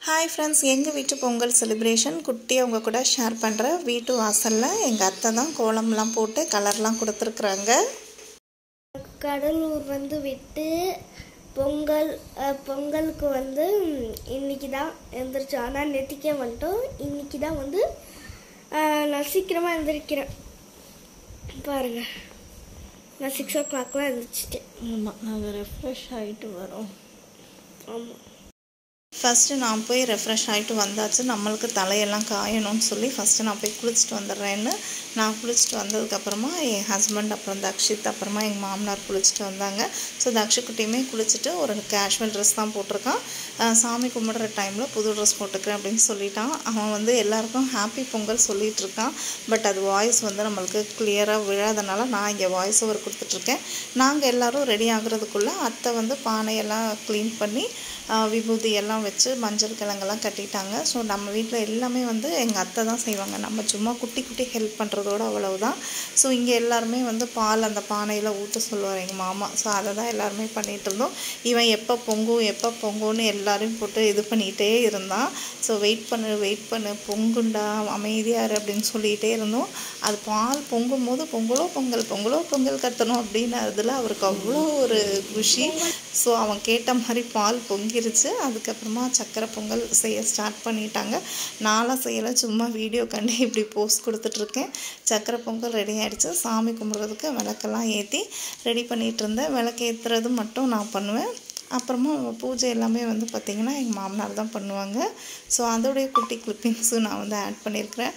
hi friends எங்கள் வீட்டு Pongal celebration குட்டி அவங்க கூட ஷேர் பண்ணுற வீட்டு வாசலில் எங்கள் அத்தை தான் கோலம்லாம் போட்டு கலர்லாம் கொடுத்துருக்குறாங்க கடலூர் வந்து விட்டு பொங்கல் அஹ், பொங்கலுக்கு வந்து ம், இன்னைக்கு தான் எழுந்திரிச்சோம் ஆனால் நெத்திக்கே வந்துட்டோம் இன்னைக்கு தான் வந்து அஹ், நான் சீக்கிரமாக எழுந்திரிக்கிறேன் பாருங்க நான் சிக்ஸ் ஓ கிளாக்லாம் எழுந்திரிச்சிட்டேன் ஆமாம் அது ரெஃப்ரெஷ் ஆகிட்டு வரும் ஆமாம் ஃபஸ்ட்டு நான் போய் ரெஃப்ரெஷ் ஆகிட்டு வந்தாச்சு நம்மளுக்கு தலையெல்லாம் காயணும்னு சொல்லி ஃபஸ்ட்டு நான் போய் குளிச்சுட்டு வந்துடுறேன்னு நான் குளிச்சுட்டு வந்ததுக்கப்புறமா என் ஹஸ்பண்ட் அப்புறம் தக்ஷித் அப்புறமா எங்கள் மாமனார் குளிச்சுட்டு வந்தாங்க ஸோ தக்ஷிக்குட்டியுமே குளிச்சுட்டு ஒரு கேஷுவல் ட்ரெஸ் தான் போட்டிருக்கான் அஹ் சாமி கும்பிடுற டைமில் புது ட்ரெஸ் போட்டுக்கிறேன் அப்படின்னு சொல்லிட்டான் அவன் வந்து எல்லாருக்கும் ஹாப்பி பொங்கல் சொல்லிட்டு இருக்கான் பட் அது வாய்ஸ் வந்து நம்மளுக்கு கிளியராக விழாதனால நான் இங்கே வாய்ஸ் ஓவர் கொடுத்துட்ருக்கேன் நாங்கள் எல்லோரும் ரெடி ஆகுறதுக்குள்ளே அத்தை வந்து பானையெல்லாம் க்ளீன் பண்ணி ஆஹ் விபூதி எல்லாம் வச்சு மஞ்சள் கிழங்கெல்லாம் கட்டிட்டாங்க ஸோ நம்ம வீட்டில் எல்லாமே வந்து எங்கள் அத்தை தான் செய்வாங்க நம்ம சும்மா குட்டி குட்டி ஹெல்ப் பண்ணுறதோட அவ்வளவுதான் ஸோ இங்கே எல்லாருமே வந்து பால் அந்த பானையில் ஊற்ற சொல்லுவார் எங்கள் மாமா ஸோ அதை தான் எல்லாருமே பண்ணிகிட்டு இருந்தோம் இவன் எப்போ பொங்கும் எப்போ பொங்கும்னு எல்லாரையும் போட்டு இது பண்ணிகிட்டே இருந்தான் ஸோ வெயிட் பண்ணு வெயிட் பண்ணு பொங்குண்டா அமைதியாரு அப்படின்னு சொல்லிகிட்டே இருந்தோம் அது பால் பொங்கும் போது பொங்கலோ பொங்கல் பொங்கலோ பொங்கல் கத்தணும் அப்படின்னு அதில் அவருக்கு அவ்வளோ ஒரு குஷி ஸோ அவன் கேட்ட மாதிரி பால் பொங்கிருச்சு அதுக்கப்புறமா சக்கரை பொங்கல் செய்ய ஸ்டார்ட் பண்ணிட்டாங்க நாளாக செய்யலை சும்மா வீடியோ கண்டு இப்படி போஸ்ட் கொடுத்துட்ருக்கேன் சக்கரை பொங்கல் ரெடி ஆகிடுச்சு சாமி கும்பிட்றதுக்கு விளக்கெல்லாம் ஏற்றி ரெடி பண்ணிகிட்டு இருந்தேன் விளக்கு ஏற்றுறது மட்டும் நான் பண்ணுவேன் அப்புறமா பூஜை எல்லாமே வந்து பார்த்திங்கன்னா எங்கள் மாமனார் தான் பண்ணுவாங்க ஸோ அதோடைய குட்டி கிளிப்பிங்ஸும் நான் வந்து ஆட் பண்ணியிருக்கிறேன்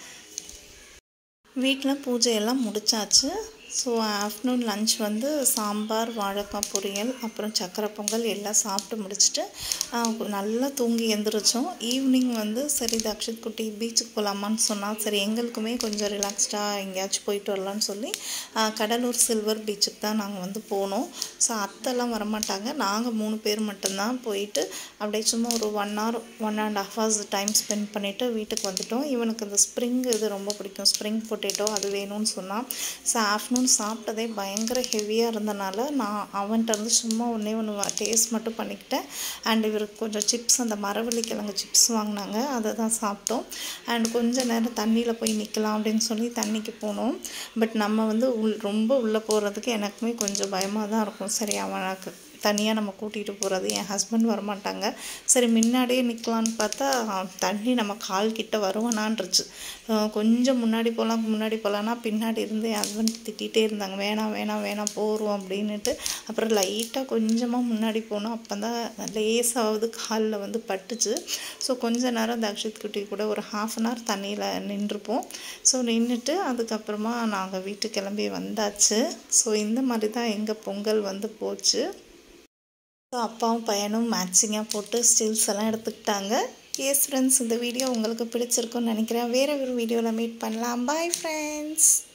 வீட்டில் பூஜையெல்லாம் முடிச்சாச்சு ஸோ ஆஃப்டர்நூன் லஞ்ச் வந்து சாம்பார் வாழைக்காய் பொரியல் அப்புறம் சக்கரை பொங்கல் எல்லாம் சாப்பிட்டு முடிச்சுட்டு ஆஹ், நல்லா தூங்கி எந்திரிச்சோம் ஈவினிங் வந்து சரி தக்ஷித் குட்டி பீச்சுக்கு போகலாமான்னு சொன்னால் சரி எங்களுக்குமே கொஞ்சம் ரிலாக்ஸ்டாக எங்கேயாச்சும் போயிட்டு வரலான்னு சொல்லி ஆஹ், கடலூர் சில்வர் பீச்சுக்கு தான் நாங்கள் வந்து போனோம் ஸோ அத்தைலாம் வரமாட்டாங்க நாங்கள் மூணு பேர் மட்டும்தான் போயிட்டு அப்படியே சும்மா ஒரு one hour one and half hours time spend பண்ணிவிட்டு வீட்டுக்கு வந்துட்டோம் இவனுக்கு இந்த ஸ்ப்ரிங் இது ரொம்ப பிடிக்கும் ஸ்ப்ரிங் பொட்டேட்டோ அது வேணும்னு சொன்னான் ஸோ ஆஃப்டர்நூன் சாப்பிட்டதே பயங்கர ஹெவியாக இருந்தனால நான் அவன்கிட்ட இருந்து சும்மா ஒன்றே ஒன்று டேஸ்ட் மட்டும் பண்ணிக்கிட்டேன் அண்ட் இவருக்கு கொஞ்சம் சிப்ஸ் அந்த மரவள்ளி கிழங்கு சிப்ஸ் வாங்கினாங்க அதை தான் சாப்பிட்டோம் அண்ட் கொஞ்ச நேரம் தண்ணியில் போய் நிற்கலாம் அப்படின்னு சொல்லி தண்ணிக்கு போனோம் பட் நம்ம வந்து உள் ரொம்ப உள்ளே போகிறதுக்கு எனக்குமே கொஞ்சம் பயமாக தான் இருக்கும் சரி அவனுக்கு தனியாக நம்ம கூட்டிகிட்டு போகிறது என் ஹஸ்பண்ட் வரமாட்டாங்க சரி முன்னாடியே நிற்கலான்னு பார்த்தா தண்ணி நம்ம கால் கிட்ட வருவானான்ருச்சு அஹ் கொஞ்சம் முன்னாடி போகலாம் முன்னாடி போகலான்னா பின்னாடி இருந்து என் ஹஸ்பண்ட் திட்டிகிட்டே இருந்தாங்க வேணாம் வேணாம் வேணாம் போகிறோம் அப்படின்னுட்டு அப்புறம் லைட்டாக கொஞ்சமாக முன்னாடி போனோம் அப்போ தான் லேசாவது காலில் வந்து பட்டுச்சு ஸோ கொஞ்ச நேரம் தக்ஷித் குட்டி கூட ஒரு ஹாஃப் அன் ஹவர் தண்ணியில் நின்றுப்போம் ஸோ நின்றுட்டு அதுக்கப்புறமா நாங்கள் வீட்டுக்கு கிளம்பி வந்தாச்சு ஸோ இந்த மாதிரி தான் எங்கள் பொங்கல் வந்து போச்சு ஸோ அப்பாவும் பையனும் மேட்சிங்காக போட்டு ஸ்டில்ஸ் எல்லாம் எடுத்துக்கிட்டாங்க எஸ் ஃப்ரெண்ட்ஸ் இந்த வீடியோ உங்களுக்கு பிடிச்சிருக்குன்னு நினைக்கிறேன் வேறு ஒரு வீடியோவில் மீட் பண்ணலாம் பாய் ஃப்ரெண்ட்ஸ்